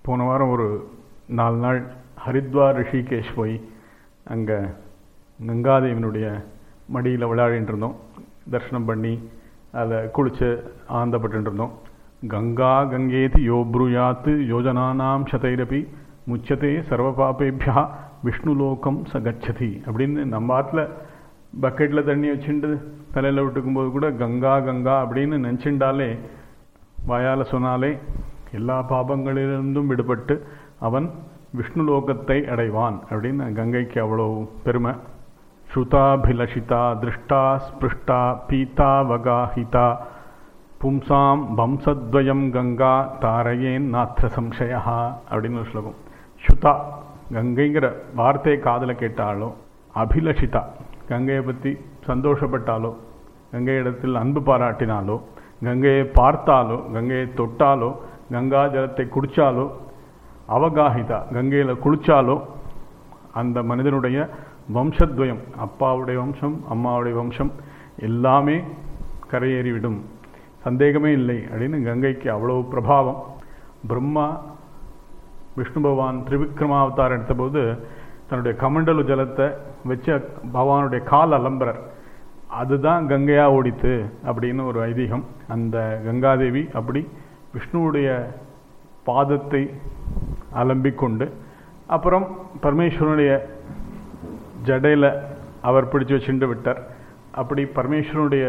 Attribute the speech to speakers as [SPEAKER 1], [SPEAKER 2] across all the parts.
[SPEAKER 1] போன வாரம் ஒரு நாலு நாள் ஹரித்வார் ரிஷிகேஷ் போய் அங்கே கங்காதேவனுடைய மடியில் விளையாடிட்டு இருந்தோம் தரிசனம் பண்ணி அதில் குளித்து ஆனந்தப்பட்டு இருந்தோம் கங்கா கங்கேதி யோ ப்ரூயாத் யோஜனானாம் சதைரபி முச்சதே சர்வபாபேபியா விஷ்ணுலோகம் ச கச்சதி அப்படின்னு நம்ம ஆற்றுல பக்கெட்டில் தண்ணி வச்சுட்டு தலையில் விட்டுக்கும்போது கூட கங்கா கங்கா அப்படின்னு நினச்சிண்டாலே வாயால் சொன்னாலே எல்லா பாபங்களிலிருந்தும் விடுபட்டு அவன் விஷ்ணு லோகத்தை அடைவான் அப்படின்னு கங்கைக்கு அவ்வளோ பெருமை ஸ்ருதாபிலஷிதா திருஷ்டா ஸ்பிருஷ்டா பீதா வகாஹிதா பும்சாம் வம்சத்வயம் கங்கா தாரையேன் நாத்திர சம்சயா அப்படின்னு ஒரு ஸ்லோகம் ஸ்ருதா கங்கைங்கிற வார்த்தையை காதில் கேட்டாலோ அபிலஷிதா கங்கையை பற்றி சந்தோஷப்பட்டாலோ கங்கை இடத்தில் அன்பு பாராட்டினாலோ கங்கையை பார்த்தாலோ கங்கையை தொட்டாலோ கங்கா ஜலத்தை குடித்தாலோ அவகாஹிதா கங்கையில் குளித்தாலோ அந்த மனிதனுடைய வம்சத்வயம் அப்பாவுடைய வம்சம் அம்மாவுடைய வம்சம் எல்லாமே கரையேறிவிடும் சந்தேகமே இல்லை அப்படின்னு கங்கைக்கு அவ்வளோ பிரபாவம் பிரம்மா விஷ்ணு பகவான் திரிவிக்ரமாவதாரம் எடுத்தபோது தன்னுடைய கமண்டலு ஜலத்தை வச்சு பகவானுடைய கால் அலம்புறார் அதுதான் கங்கையாக ஓடித்து அப்படின்னு ஒரு ஐதீகம் அந்த கங்காதேவி அப்படி விஷ்ணுவுடைய பாதத்தை அலம்பிக்கொண்டு அப்புறம் பரமேஸ்வரனுடைய ஜடையில் அவர் பிடிச்சு வச்சுட்டு விட்டார் அப்படி பரமேஸ்வரனுடைய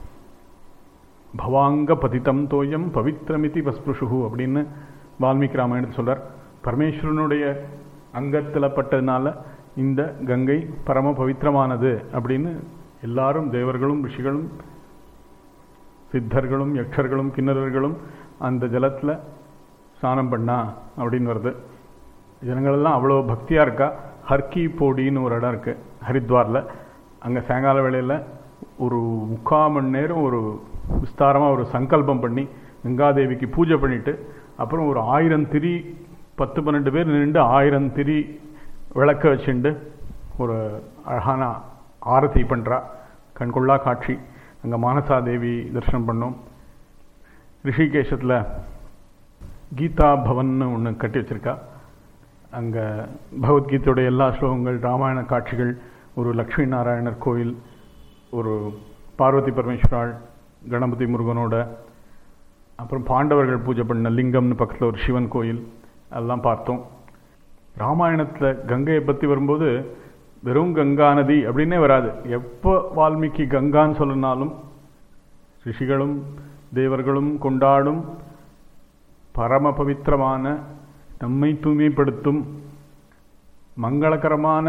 [SPEAKER 1] பவாங்க பதித்தம் தோயம் பவித்திரமிதி பஸ்புஷு அப்படின்னு வால்மீகி ராமாயணத்தை சொல்கிறார் பரமேஸ்வரனுடைய அங்கத்தில் பட்டதுனால இந்த கங்கை பரம பவித்திரமானது அப்படின்னு எல்லாரும் தேவர்களும் ரிஷிகளும் சித்தர்களும் யக்ஷர்களும் கிண்ணறர்களும் அந்த ஜலத்தில் ஸ்நானம் பண்ணா அப்படின்னு வருது ஜனங்களெல்லாம் அவ்வளோ பக்தியாக இருக்கா ஹர்கி போடின்னு ஒரு இடம் இருக்குது ஹரித்வாரில் அங்கே சாயங்கால வேளையில் ஒரு முக்கால் மணி நேரம் ஒரு விஸ்தாரமாக ஒரு சங்கல்பம் பண்ணி கங்காதேவிக்கு பூஜை பண்ணிவிட்டு அப்புறம் ஒரு ஆயிரம் திரி பத்து பன்னெண்டு பேர் நின்று ஆயிரம் திரி விளக்க வச்சுண்டு ஒரு அழகான ஆரத்தி பண்ணுறா கண்கொள்ளா காட்சி அங்கே மானசாதேவி தரிசனம் பண்ணோம் ரிஷிகேஷத்தில் கீதா பவன்னு ஒன்று கட்டி வச்சுருக்கா அங்கே பகவத்கீதையுடைய எல்லா ஸ்லோகங்கள் ராமாயண காட்சிகள் ஒரு லக்ஷ்மி நாராயணர் கோயில் ஒரு பார்வதி பரமேஸ்வராள் கணபதி முருகனோட அப்புறம் பாண்டவர்கள் பூஜை பண்ண லிங்கம்னு பக்கத்தில் ஒரு சிவன் கோயில் அதெல்லாம் பார்த்தோம் ராமாயணத்தில் கங்கையை பற்றி வரும்போது வெறும் கங்கா நதி அப்படின்னே வராது எப்போ வால்மீகி கங்கான்னு சொல்லினாலும் ரிஷிகளும் தேவர்களும் கொண்டாடும் பரம பவித்திரமான நம்மை தூய்மைப்படுத்தும் மங்களகரமான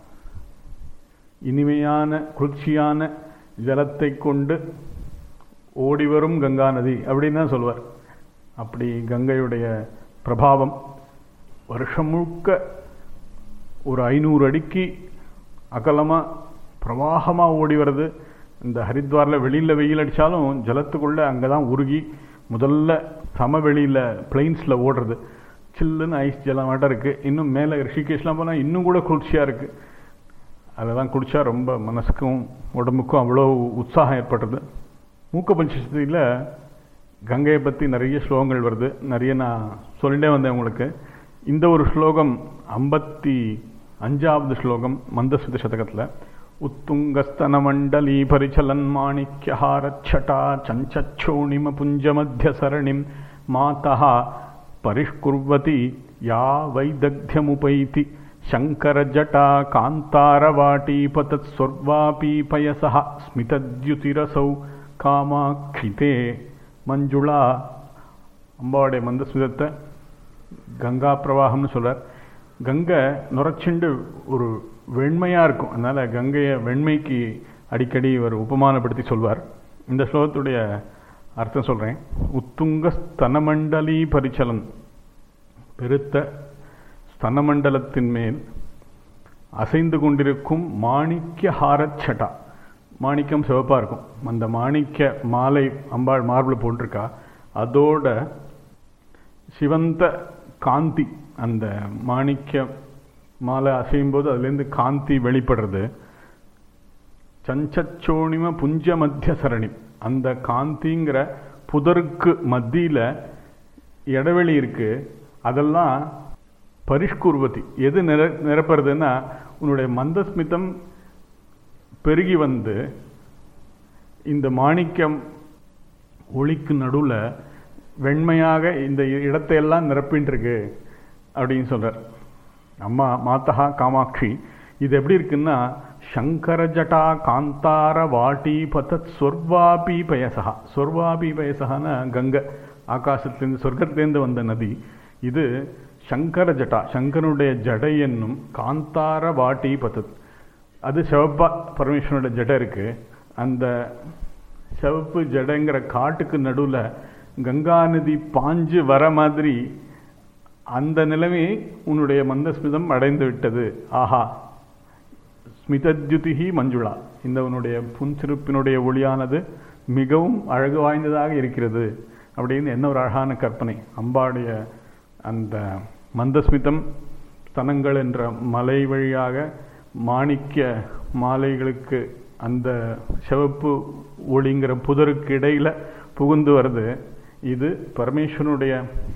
[SPEAKER 1] இனிமையான குளிர்ச்சியான ஜலத்தை கொண்டு ஓடிவரும் கங்கா நதி அப்படின்னு தான் சொல்வார் அப்படி கங்கையுடைய பிரபாவம் வருஷம் முழுக்க ஒரு ஐநூறு அடிக்கு அகலமாக பிரவாகமாக ஓடி வருது இந்த ஹரித்வாரில் வெளியில் வெயில் அடித்தாலும் ஜலத்துக்குள்ளே அங்கே தான் உருகி முதல்ல சமவெளியில் பிளெயின்ஸில் ஓடுறது சில்லுன்னு ஐஸ் ஜலமாட்டம் இருக்குது இன்னும் மேலே ரிஷிகேஷ்லாம் போனால் இன்னும் கூட குளிர்ச்சியாக இருக்குது அதெல்லாம் குடித்தா ரொம்ப மனசுக்கும் உடம்புக்கும் அவ்வளோ உற்சாகம் ஏற்படுறது மூக்க பஞ்சசதியில் கங்கையை பற்றி நிறைய ஸ்லோகங்கள் வருது நிறைய நான் சொல்லிட்டே வந்தேன் உங்களுக்கு இந்த ஒரு ஸ்லோகம் ஐம்பத்தி அஞ்சாவது ஸ்லோகம் மந்தஸ்மித சதகத்தில் உத்துங்கஸ்தனமண்டலீ பரிச்சலன் மாணிக்யஹாரச்சட்டா சஞ்சச்சோணிம புஞ்சமத்தியசரணிம் மாதா பரிஷ்குர்வதி யா வைதக்தியமுபைதி शङ्करजटा कान्तारवाटीपतत्स्वर्वापीपयसः स्मितद्युतिरसौ காமாட்சிதே மஞ்சுளா அம்பாவுடைய மந்தஸ்மிதத்தை கங்கா பிரவாகம்னு சொல்கிறார் கங்கை நுரைச்சிண்டு ஒரு வெண்மையாக இருக்கும் அதனால் கங்கையை வெண்மைக்கு அடிக்கடி ஒரு உபமானப்படுத்தி சொல்வார் இந்த ஸ்லோகத்துடைய அர்த்தம் சொல்கிறேன் உத்துங்க ஸ்தனமண்டலி பரிச்சலன் பெருத்த ஸ்தனமண்டலத்தின் மேல் அசைந்து கொண்டிருக்கும் மாணிக்க ஹாரச்சட்டா மாணிக்கம் சிவப்பாக இருக்கும் அந்த மாணிக்க மாலை அம்பாள் மார்பிள் போட்டிருக்கா அதோட சிவந்த காந்தி அந்த மாணிக்க மாலை அசையும் போது அதுலேருந்து காந்தி வெளிப்படுறது சஞ்சச்சோணிம புஞ்ச மத்திய சரணி அந்த காந்திங்கிற புதருக்கு மத்தியில் இடைவெளி இருக்கு அதெல்லாம் பரிஷ்குர்வதி எது நிர நிரப்புறதுன்னா உன்னுடைய மந்தஸ்மிதம் பெருகி வந்து இந்த மாணிக்கம் ஒளிக்கு நடுவில் வெண்மையாக இந்த இடத்தையெல்லாம் நிரப்பின்னு இருக்கு அப்படின்னு சொல்கிறார் அம்மா மாத்தகா காமாட்சி இது எப்படி இருக்குன்னா சங்கர ஜட்டா காந்தார வாட்டி பதத் சொர்வாபி பயசகா சொர்வாபி பயசகான கங்கை ஆகாசத்திலிருந்து சொர்க்கத்திலேருந்து வந்த நதி இது சங்கர ஜட்டா சங்கரனுடைய ஜடை என்னும் காந்தார வாட்டி பதத் அது சிவப்பா பரமேஸ்வரனோட ஜடை இருக்கு அந்த சிவப்பு ஜடைங்கிற காட்டுக்கு நடுவில் கங்கா நதி பாஞ்சு வர மாதிரி அந்த நிலைமையை உன்னுடைய மந்தஸ்மிதம் அடைந்து விட்டது ஆஹா ஸ்மிதத்யுதிஹி மஞ்சுளா இந்த உன்னுடைய புன்சிருப்பினுடைய ஒளியானது மிகவும் அழகு வாய்ந்ததாக இருக்கிறது அப்படின்னு என்ன ஒரு அழகான கற்பனை அம்பாடைய அந்த மந்தஸ்மிதம் ஸ்தனங்கள் என்ற மலை வழியாக மாணிக்க மாலைகளுக்கு அந்த சிவப்பு ஒளிங்கிற புதருக்கு இடையில புகுந்து வருது இது பரமேஸ்வரனுடைய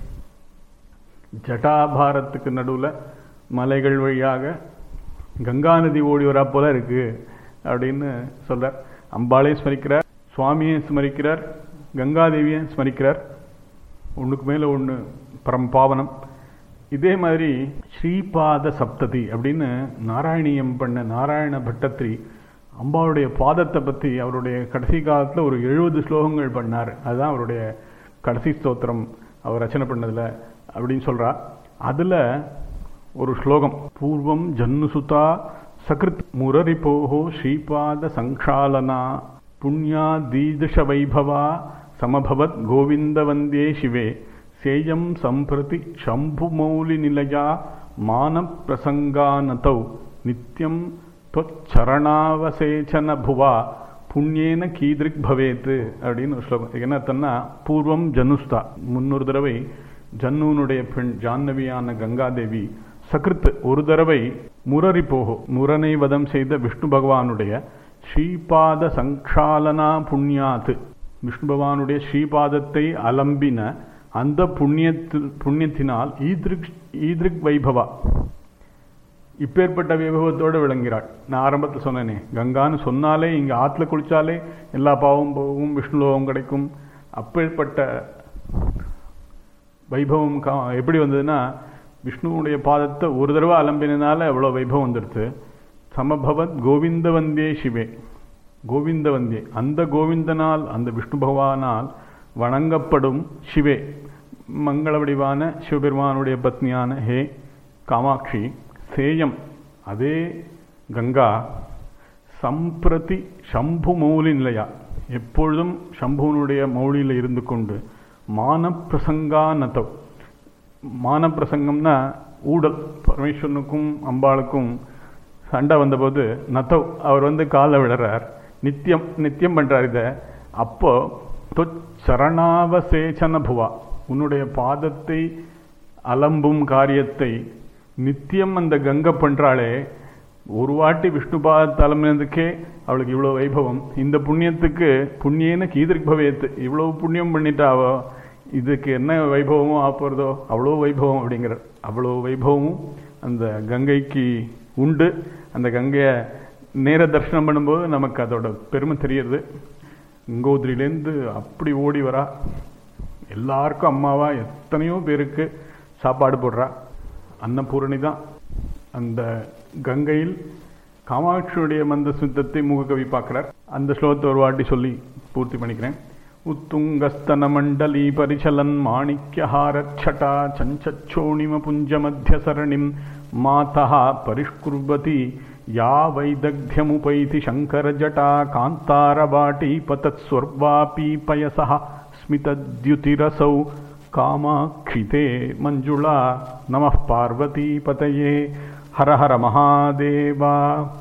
[SPEAKER 1] ஜட்டாபாரத்துக்கு நடுவில் மலைகள் வழியாக கங்கா நதி ஓடி வரா போல இருக்கு அப்படின்னு சொல்றார் அம்பாளையும் ஸ்மரிக்கிறார் சுவாமியும் ஸ்மரிக்கிறார் கங்காதேவியும் ஸ்மரிக்கிறார் ஒன்றுக்கு மேலே ஒன்று பரம் பாவனம் இதே மாதிரி ஸ்ரீபாத சப்ததி அப்படின்னு நாராயணியம் பண்ண நாராயண பட்டத்திரி அம்பாவுடைய பாதத்தை பற்றி அவருடைய கடைசி காலத்தில் ஒரு எழுபது ஸ்லோகங்கள் பண்ணார் அதுதான் அவருடைய கடைசி ஸ்தோத்திரம் அவர் ரச்சனை பண்ணதில் அப்படின்னு சொல்கிறா அதில் ஒரு ஸ்லோகம் பூர்வம் ஜன்னுசுதா சகிருத் முரரிபோஹோ ஸ்ரீபாத சங்ஷாலனா புண்ணியா தீதிஷ வைபவா சமபவத் கோவிந்த வந்தே சிவே சேயம் சம்பிரதி சம்புமௌலி நிலையா மான பிரசங்கானதௌ நித்யம் தொச்சரணாவசேச்சன புவா புண்ணியேன கீதிரிக் பவேத்து அப்படின்னு ஒரு ஸ்லோகம் என்ன அர்த்தம்னா பூர்வம் ஜனுஸ்தா முன்னொரு தடவை ஜன்னுனுடைய பெண் ஜான்னவியான கங்காதேவி சகிருத் ஒரு தடவை முரரி போகோ முரனை வதம் செய்த விஷ்ணு பகவானுடைய ஸ்ரீபாத சங்ஷாலனா புண்ணியாத்து விஷ்ணு பகவானுடைய ஸ்ரீபாதத்தை அலம்பின அந்த புண்ணியத்தில் புண்ணியத்தினால் ஈத்ரிக் ஈத்ரிக் வைபவா இப்பேற்பட்ட வைபவத்தோடு விளங்கிறாள் நான் ஆரம்பத்தில் சொன்னேனே கங்கான்னு சொன்னாலே இங்கே ஆற்றுல குளிச்சாலே எல்லா பாவமும் போகும் விஷ்ணு லோகம் கிடைக்கும் அப்பேற்பட்ட வைபவம் கா எப்படி வந்ததுன்னா விஷ்ணுவுடைய பாதத்தை ஒரு தடவை அலம்பினால எவ்வளோ வைபவம் வந்துடுது சமபவத் கோவிந்த வந்தே சிவே கோவிந்த வந்தே அந்த கோவிந்தனால் அந்த விஷ்ணு பகவானால் வணங்கப்படும் சிவே மங்கள வடிவான சிவபெருமானுடைய பத்னியான ஹே காமாட்சி சேயம் அதே கங்கா சம்பிரதி சம்பு மௌலி நிலையா எப்பொழுதும் சம்புவனுடைய மௌலியில் இருந்து கொண்டு மானப்பிரசங்கானதவ் மானப்பிரசங்கம்னா ஊடல் பரமேஸ்வரனுக்கும் அம்பாளுக்கும் சண்டை வந்தபோது நத்தவ் அவர் வந்து காலை விடுறார் நித்தியம் நித்தியம் பண்ணுறார் இதை அப்போ சரணாவசேச்சன புவா உன்னுடைய பாதத்தை அலம்பும் காரியத்தை நித்தியம் அந்த கங்கை பண்ணுறாளே ஒரு வாட்டி விஷ்ணு பாத தலைமையதுக்கே அவளுக்கு இவ்வளோ வைபவம் இந்த புண்ணியத்துக்கு புண்ணியன கீதிரிக் பவேத்து இவ்வளோ புண்ணியம் பண்ணிட்டாவோ இதுக்கு என்ன வைபவமோ ஆப்போறதோ அவ்வளோ வைபவம் அப்படிங்கிற அவ்வளோ வைபவமும் அந்த கங்கைக்கு உண்டு அந்த கங்கையை நேர தரிசனம் பண்ணும்போது நமக்கு அதோட பெருமை தெரியுது கங்கோதிரிலேருந்து அப்படி ஓடி வரா எல்லாருக்கும் அம்மாவா எத்தனையோ பேருக்கு சாப்பாடு போடுறா அன்னபூரணி தான் அந்த கங்கையில் காமாட்சியுடைய மந்த சுத்தத்தை மூகக்கவி பார்க்கிறார் அந்த ஸ்லோகத்தை ஒரு வாட்டி சொல்லி பூர்த்தி பண்ணிக்கிறேன் உத்துங்கஸ்தன மண்டலீ பரிச்சலன் மாணிக்யஹாரச்சட்டா சஞ்சச்சோணிம புஞ்ச மத்திய சரணிம் மாதா பரிஷ்குர்வதி யா வைதக்தியமுபைதி சங்கரஜட்டா காந்தாரவாட்டி பதத்ஸ்வர்வாபி பயசः स्मितद्युतिरसौ कामाक्षिते मञ्जुळा नमः पार्वतीपतये हर हर महादेवा